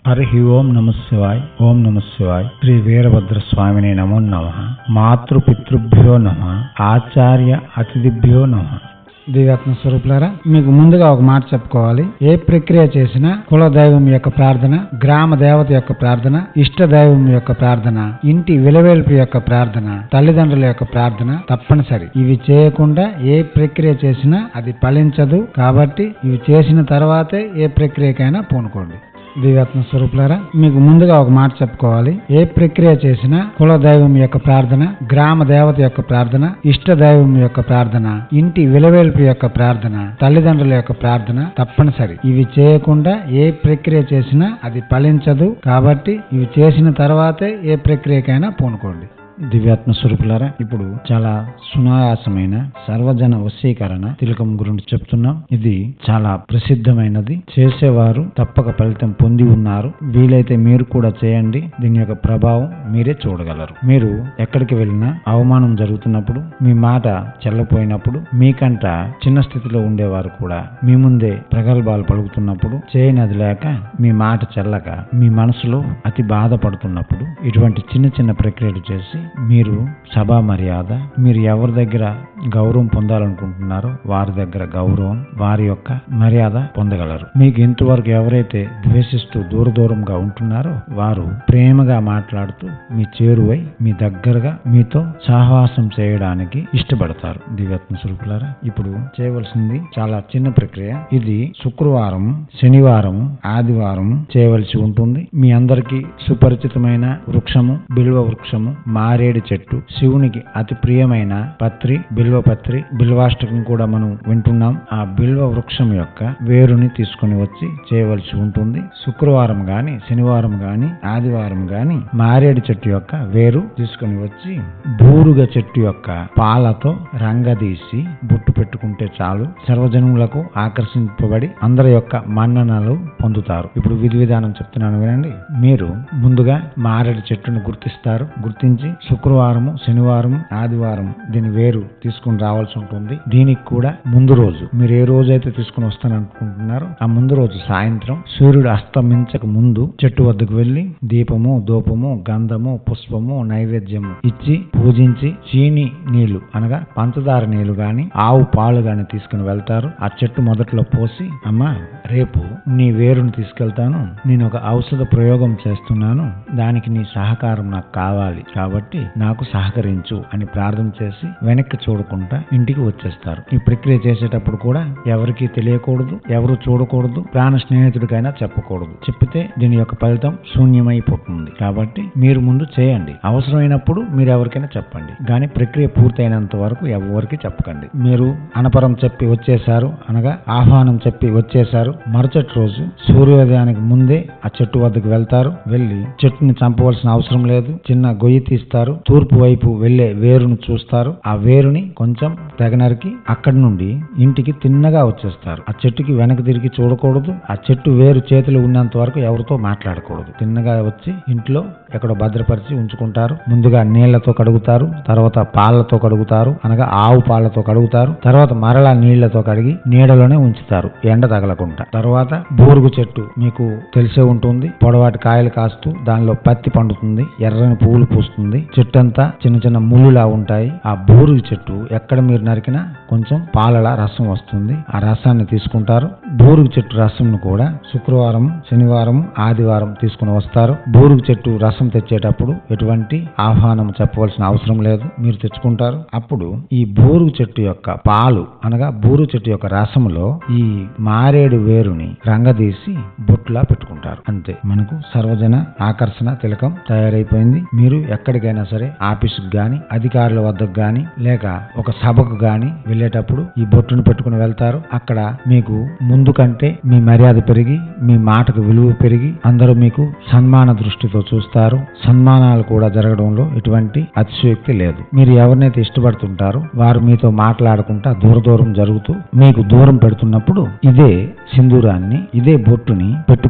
హరి ఓం నమ శివాయ్ ఓం నమ శివాయ్ శ్రీ వీరభద్ర స్వామిని నమో నమ మాతృపితృభ్యో నమ ఆచార్య అతిథిభ్యో నమ దివ్యాత్మ స్వరూపులారా మీకు ముందుగా ఒక మాట చెప్పుకోవాలి ఏ ప్రక్రియ చేసినా కుల దైవం యొక్క ప్రార్థన గ్రామ దేవత యొక్క ప్రార్థన ఇష్ట దైవం యొక్క ప్రార్థన ఇంటి విలవేల్పు యొక్క ప్రార్థన తల్లిదండ్రుల యొక్క ప్రార్థన తప్పనిసరి ఇవి చేయకుండా ఏ ప్రక్రియ చేసినా అది ఫలించదు కాబట్టి ఇవి చేసిన తర్వాతే ఏ ప్రక్రియకైనా పూనుకోండి దివ్యాత్మ స్వరూపులారా మీకు ముందుగా ఒక మాట చెప్పుకోవాలి ఏ ప్రక్రియ చేసినా కుల దైవం యొక్క ప్రార్థన గ్రామ దేవత యొక్క ప్రార్థన ఇష్ట దైవం యొక్క ప్రార్థన ఇంటి విలవేల్పు యొక్క ప్రార్థన తల్లిదండ్రుల యొక్క ప్రార్థన తప్పనిసరి ఇవి చేయకుండా ఏ ప్రక్రియ చేసినా అది ఫలించదు కాబట్టి ఇవి చేసిన తర్వాతే ఏ ప్రక్రియకైనా పూనుకోండి దివ్యాత్మ స్వరూపులారా ఇప్పుడు చాలా సునాయాసమైన సర్వజన వశీకరణ తిలకం గురించి చెప్తున్నాం ఇది చాలా ప్రసిద్ధమైనది చేసేవారు తప్పక ఫలితం పొంది ఉన్నారు వీలైతే మీరు కూడా చేయండి దీని యొక్క ప్రభావం మీరే చూడగలరు మీరు ఎక్కడికి వెళ్ళినా అవమానం జరుగుతున్నప్పుడు మీ మాట చెల్లపోయినప్పుడు మీకంట చిన్న స్థితిలో ఉండేవారు కూడా మీ ముందే ప్రగల్భాలు పలుకుతున్నప్పుడు చేయనది లేక మీ మాట చెల్లక మీ మనసులో అతి బాధపడుతున్నప్పుడు ఇటువంటి చిన్న చిన్న ప్రక్రియలు చేసి మీరు సభా మర్యాద మీరు ఎవరి దగ్గర గౌరవం పొందాలనుకుంటున్నారో వారి దగ్గర గౌరవం వారి యొక్క మర్యాద పొందగలరు మీకు ఇంతవరకు ఎవరైతే ద్వేషిస్తూ దూర దూరంగా ఉంటున్నారో వారు ప్రేమగా మాట్లాడుతూ మీ చేరువై మీ దగ్గరగా మీతో సహవాసం చేయడానికి ఇష్టపడతారు దివ్యాత్మ స్వరూపులారా ఇప్పుడు చేయవలసింది చాలా చిన్న ప్రక్రియ ఇది శుక్రవారం శనివారం ఆదివారం చేయవలసి ఉంటుంది మీ అందరికీ సుపరిచితమైన వృక్షము బిల్వ వృక్షము మారేడు చెట్టు శివునికి అతి ప్రియమైన పత్రి బిల్వ పత్రి బిల్వాష్టకం కూడా మనం వింటున్నాం ఆ బిల్వ వృక్షం యొక్క వేరుని తీసుకొని వచ్చి చేయవలసి ఉంటుంది శుక్రవారం గాని శనివారం గాని ఆదివారం గాని మారేడు చెట్టు యొక్క వేరు తీసుకొని వచ్చి బూరుగ చెట్టు యొక్క పాలతో రంగదీసి బొట్టు పెట్టుకుంటే చాలు సర్వజనులకు ఆకర్షింపబడి అందరి యొక్క మన్ననలు పొందుతారు ఇప్పుడు విధి విధానం చెప్తున్నాను వినండి మీరు ముందుగా మారేడు చెట్టును గుర్తిస్తారు గుర్తించి శుక్రవారము శనివారం ఆదివారం దీని వేరు తీసుకుని రావాల్సి ఉంటుంది దీనికి కూడా ముందు రోజు మీరు ఏ రోజు అయితే తీసుకుని వస్తాననుకుంటున్నారో ఆ ముందు రోజు సాయంత్రం సూర్యుడు అస్తమించక ముందు చెట్టు వద్దకు వెళ్లి దీపము దూపము గంధము పుష్పము నైవేద్యము ఇచ్చి పూజించి చీని నీళ్లు అనగా పంచదార నీళ్లు గాని ఆవు పాలు గాని తీసుకుని వెళ్తారు ఆ చెట్టు మొదట్లో పోసి అమ్మా రేపు నీ వేరుని తీసుకెళ్తాను నేను ఒక ఔషధ ప్రయోగం చేస్తున్నాను దానికి నీ సహకారం నాకు కావాలి కాబట్టి నాకు సహకరించు అని ప్రార్థన చేసి వెనక్కి చూడకుండా ఇంటికి వచ్చేస్తారు ఈ ప్రక్రియ చేసేటప్పుడు కూడా ఎవరికి తెలియకూడదు ఎవరు చూడకూడదు ప్రాణ స్నేహితుడికైనా చెప్పకూడదు చెప్పితే దీని యొక్క ఫలితం శూన్యమైపోతుంది కాబట్టి మీరు ముందు చేయండి అవసరమైనప్పుడు మీరు ఎవరికైనా చెప్పండి కానీ ప్రక్రియ పూర్తయినంత వరకు ఎవరికి చెప్పకండి మీరు అనపరం చెప్పి వచ్చేశారు అనగా ఆహ్వానం చెప్పి వచ్చేశారు మరుసటి రోజు సూర్యోదయానికి ముందే ఆ చెట్టు వద్దకు వెళ్తారు వెళ్లి చెట్టుని చంపవలసిన అవసరం లేదు చిన్న గొయ్యి తీస్తారు తూర్పు వైపు వెళ్లే వేరును చూస్తారు ఆ వేరుని కొంచెం తెగనరికి అక్కడి నుండి ఇంటికి తిన్నగా వచ్చేస్తారు ఆ చెట్టుకి వెనక తిరిగి చూడకూడదు ఆ చెట్టు వేరు చేతిలో ఉన్నంత వరకు ఎవరితో మాట్లాడకూడదు తిన్నగా వచ్చి ఇంట్లో ఎక్కడో భద్రపరిచి ఉంచుకుంటారు ముందుగా నీళ్లతో కడుగుతారు తర్వాత పాలతో కడుగుతారు అనగా ఆవు పాలతో కడుగుతారు తర్వాత మరలా నీళ్లతో కడిగి నీడలోనే ఉంచుతారు ఎండ తగలకుండా తర్వాత బూరుగు చెట్టు మీకు తెలిసే ఉంటుంది పొడవాటి కాయలు కాస్తూ దానిలో పత్తి పండుతుంది ఎర్రని పువ్వులు పూస్తుంది చెట్టు అంతా చిన్న చిన్న ముళ్ళులా ఉంటాయి ఆ బూరుగు చెట్టు ఎక్కడ మీరు నరికినా కొంచెం పాలల రసం వస్తుంది ఆ రసాన్ని తీసుకుంటారు బూరుగు చెట్టు రసంను కూడా శుక్రవారం శనివారం ఆదివారం తీసుకుని వస్తారు బూరుగు చెట్టు రసం తెచ్చేటప్పుడు ఎటువంటి ఆహ్వానం చెప్పవలసిన అవసరం లేదు మీరు తెచ్చుకుంటారు అప్పుడు ఈ బూరుగు చెట్టు యొక్క పాలు అనగా బూరు చెట్టు యొక్క రసంలో ఈ మారేడు వేరుని రంగదీసి బొట్టులా పెట్టుకుంటారు అంతే మనకు సర్వజన ఆకర్షణ తిలకం తయారైపోయింది మీరు ఎక్కడికైనా సరే ఆఫీసుకు గాని అధికారుల వద్దకు గాని లేక ఒక సభకు గాని వెళ్ళేటప్పుడు ఈ బొట్టును పెట్టుకుని వెళ్తారు అక్కడ మీకు ముందు కంటే మీ మర్యాద పెరిగి మీ మాటకు విలువ పెరిగి అందరూ మీకు సన్మాన దృష్టితో చూస్తారు సన్మానాలు కూడా జరగడంలో ఎటువంటి అతిశయోక్తి లేదు మీరు ఎవరినైతే ఇష్టపడుతుంటారో వారు మీతో మాట్లాడుకుంటా దూర దూరం జరుగుతూ మీకు దూరం పెడుతున్నప్పుడు ఇదే సింధూరాన్ని ఇదే బొట్టుని పెట్టుకొని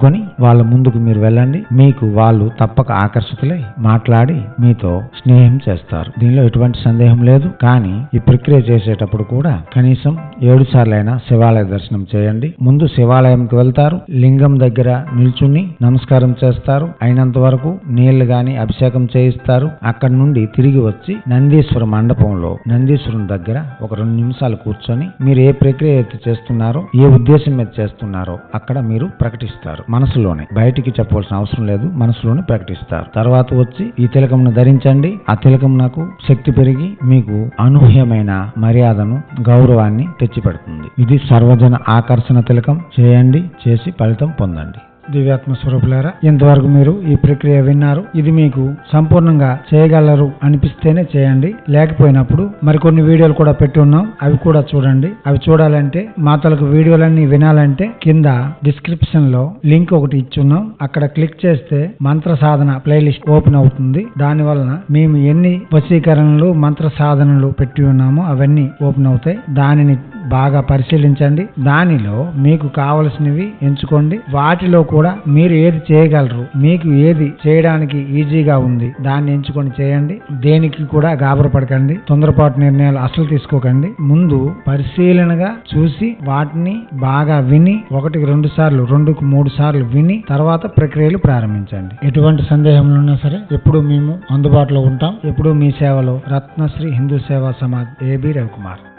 వాళ్ళ ముందుకు మీరు వెళ్ళండి మీకు వాళ్ళు తప్పక ఆకర్షితులై మాట్లాడి మీతో స్నేహం చేస్తారు దీనిలో ఎటువంటి సందేహం లేదు కానీ ఈ ప్రక్రియ చేసేటప్పుడు కూడా కనీసం ఏడు సార్లైనా శివాలయ దర్శనం చేయండి ముందు శివాలయంకి వెళ్తారు లింగం దగ్గర నిల్చుని నమస్కారం చేస్తారు అయినంత వరకు నీళ్లు గాని అభిషేకం చేయిస్తారు అక్కడి నుండి తిరిగి వచ్చి నందీశ్వర మండపంలో నందీశ్వరం దగ్గర ఒక రెండు నిమిషాలు కూర్చొని మీరు ఏ ప్రక్రియ అయితే చేస్తున్నారో ఏ ఉద్దేశం మీద చేస్తున్నారో అక్కడ మీరు ప్రకటిస్తారు మనసులోనే బయటికి చెప్పవలసిన అవసరం లేదు మనసులోనే ప్రకటిస్తారు తర్వాత వచ్చి ఈ తిలకంను ధరించండి ఆ తిలకం నాకు శక్తి పెరిగి మీకు అనూహ్యమైన మర్యాదను గౌరవాన్ని తెచ్చిపెడుతుంది ఇది సర్వజన ఆకర్షణ తిలకం చేయండి చేసి ఫలితం పొందండి దివ్యాత్మ స్వరూపులారా ఇంతవరకు మీరు ఈ ప్రక్రియ విన్నారు ఇది మీకు సంపూర్ణంగా చేయగలరు అనిపిస్తేనే చేయండి లేకపోయినప్పుడు మరికొన్ని వీడియోలు కూడా పెట్టి ఉన్నాం అవి కూడా చూడండి అవి చూడాలంటే మాతలకు వీడియోలన్నీ వినాలంటే కింద డిస్క్రిప్షన్ లో లింక్ ఒకటి ఇచ్చున్నాం అక్కడ క్లిక్ చేస్తే మంత్ర సాధన ప్లేలిస్ట్ ఓపెన్ అవుతుంది దాని వలన మేము ఎన్ని వశీకరణలు మంత్ర సాధనలు పెట్టి ఉన్నామో అవన్నీ ఓపెన్ అవుతాయి దానిని బాగా పరిశీలించండి దానిలో మీకు కావలసినవి ఎంచుకోండి వాటిలో కూడా మీరు ఏది చేయగలరు మీకు ఏది చేయడానికి ఈజీగా ఉంది దాన్ని ఎంచుకొని చేయండి దేనికి కూడా గాబరపడకండి తొందరపాటు నిర్ణయాలు అసలు తీసుకోకండి ముందు పరిశీలనగా చూసి వాటిని బాగా విని ఒకటికి రెండు సార్లు రెండుకు మూడు సార్లు విని తర్వాత ప్రక్రియలు ప్రారంభించండి ఎటువంటి సందేహంలో ఉన్నా సరే ఎప్పుడు మేము అందుబాటులో ఉంటాం ఎప్పుడు మీ సేవలో రత్నశ్రీ హిందూ సేవా సమాజ్ ఏబి రవికుమార్